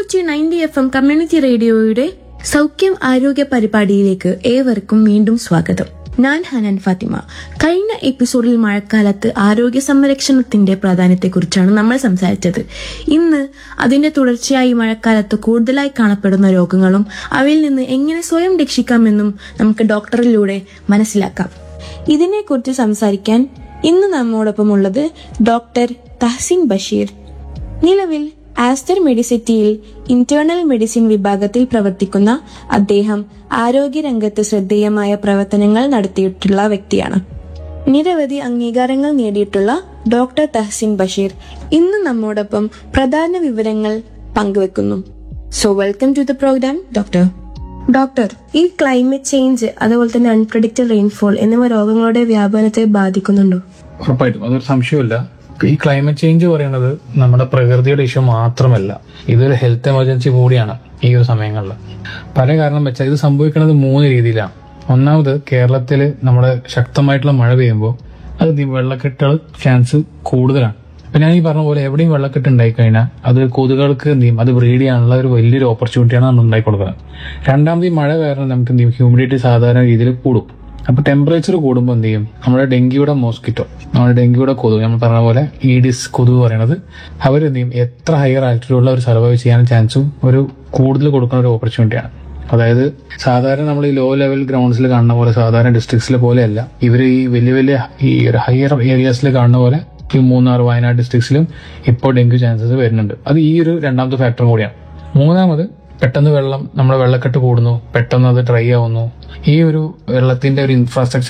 Kochi ninety F M community റേഡിയോയുടെ സൗഖ്യം ആരോഗ്യ പരിപാടിയിലേക്ക് ഏവർക്കും വീണ്ടും സ്വാഗതം ഞാൻ ഹനൻ ഫാത്തിമ കഴിഞ്ഞ എപ്പിസോഡിൽ മഴക്കാലത്ത് ആരോഗ്യ സംരക്ഷണത്തിന്റെ പ്രാധാന്യത്തെക്കുറിച്ചാണ് നമ്മൾ സംസാരിച്ചത് ഇന്ന് അതിന്റെ തുടർച്ചയായി മഴക്കാലത്ത് കൂടുതലായി കാണപ്പെടുന്ന രോഗങ്ങളും അവയിൽ നിന്ന് എങ്ങനെ സ്വയം രക്ഷിക്കാമെന്നും നമുക്ക് ഡോക്ടറിലൂടെ മനസ്സിലാക്കാം ഇതിനെക്കുറിച്ച് സംസാരിക്കാൻ ഇന്ന് നമ്മോടൊപ്പം ഉള്ളത് ഡോക്ടർ തഹസിൻ ബഷീർ നിലവിൽ ആസ്റ്റർ മെഡിസിറ്റിയിൽ ഇന്റേണൽ മെഡിസിൻ വിഭാഗത്തിൽ പ്രവർത്തിക്കുന്ന അദ്ദേഹം ആരോഗ്യരംഗത്ത് ശ്രദ്ധേയമായ പ്രവർത്തനങ്ങൾ നടത്തിയിട്ടുള്ള വ്യക്തിയാണ് നിരവധി അംഗീകാരങ്ങൾ നേടിയിട്ടുള്ള ഡോക്ടർ തഹസിൻ ബഷീർ ഇന്ന് നമ്മോടൊപ്പം പ്രധാന വിവരങ്ങൾ പങ്കുവെക്കുന്നു so welcome to the programme doctor doctor ഈ ക്ലൈമറ്റ് ചേഞ്ച് അതുപോലെ തന്നെ അൺപ്രഡിക്റ്റഡ് റെയിൻഫോൾ എന്നിവ രോഗങ്ങളുടെ വ്യാപനത്തെ ബാധിക്കുന്നുണ്ടോ ഉറപ്പായിട്ടും അതൊരു സംശയമില്ല ഈ ക്ലൈമറ്റ് ചേഞ്ച് പറയുന്നത് നമ്മുടെ പ്രകൃതിയുടെ ഇഷ്യൂ മാത്രമല്ല ഇതൊരു ഹെൽത്ത് എമർജൻസി കൂടിയാണ് ഈ ഒരു സമയങ്ങളിൽ പല കാരണം വെച്ചാൽ ഇത് സംഭവിക്കുന്നത് മൂന്ന് രീതിയിലാണ് ഒന്നാമത് കേരളത്തിൽ നമ്മുടെ ശക്തമായിട്ടുള്ള മഴ പെയ്യുമ്പോൾ അത് ദി- വെള്ളക്കെട്ടുകൾ ചാൻസ് കൂടുതലാണ് ഇപ്പൊ ഞാൻ ഈ പറഞ്ഞ പോലെ എവിടെയും വെള്ളക്കെട്ട് ഉണ്ടായിക്കഴിഞ്ഞാൽ അത് കൊതുകൾക്ക് എന്ത് ചെയ്യും അത് ബ്രീഡ് ചെയ്യാനുള്ള ഒരു വലിയൊരു ഓപ്പർച്യൂണിറ്റിയാണ് നമ്മൾ ഉണ്ടാക്കി കൊടുക്കുന്നത് രണ്ടാമത് ഈ മഴ കാരണം നമുക്ക് എന്ത് ചെയ്യും ഹ്യൂമിഡിറ്റി സാധാരണ രീതിയിൽ കൂടും അപ്പൊ ടെമ്പറേച്ചർ കൂടുമ്പോൾ എന്ത് ചെയ്യും നമ്മുടെ ഡെങ്കിയുടെ മോസ്കിറ്റോ നമ്മുടെ ഡെങ്കിയുടെ കൊതുക് നമ്മൾ പറഞ്ഞ പോലെ ഈഡിസ് കൊതുക് പറയണത് അവർ എന്ത് ചെയ്യും എത്ര ഹയർ ആൾട്ടിറ്റ്യൂഡിലുള്ള ഒരു സർവൈവ് ചെയ്യാൻ ചാൻസും ഒരു കൂടുതൽ കൊടുക്കുന്ന ഒരു ഓപ്പർച്യൂണിറ്റിയാണ് അതായത് സാധാരണ നമ്മൾ ഈ ലോ ലെവൽ ഗ്രൗണ്ട്സിൽ കാണുന്ന പോലെ സാധാരണ ഡിസ്ട്രിക്ട്സിലെ പോലെയല്ല ഇവർ ഈ വലിയ വലിയ ഈ ഒരു ഹയർ ഏരിയാസിൽ കാണുന്ന പോലെ ഈ മൂന്നാർ വയനാട് ഡിസ്ട്രിക്ട്സിലും ഇപ്പോൾ ഡെങ്കു ചാൻസസ് വരുന്നുണ്ട് അത് ഈ ഒരു രണ്ടാമത്തെ ഫാക്ടറും കൂടിയാണ് മൂന്നാമത് പെട്ടെന്ന് വെള്ളം നമ്മുടെ വെള്ളക്കെട്ട് കൂടുന്നു പെട്ടെന്ന് അത് ഡ്രൈ ആവുന്നു ഈ ഒരു വെള്ളത്തിന്റെ ഒരു ഇൻഫ്രാസ്ട്രക്ചർ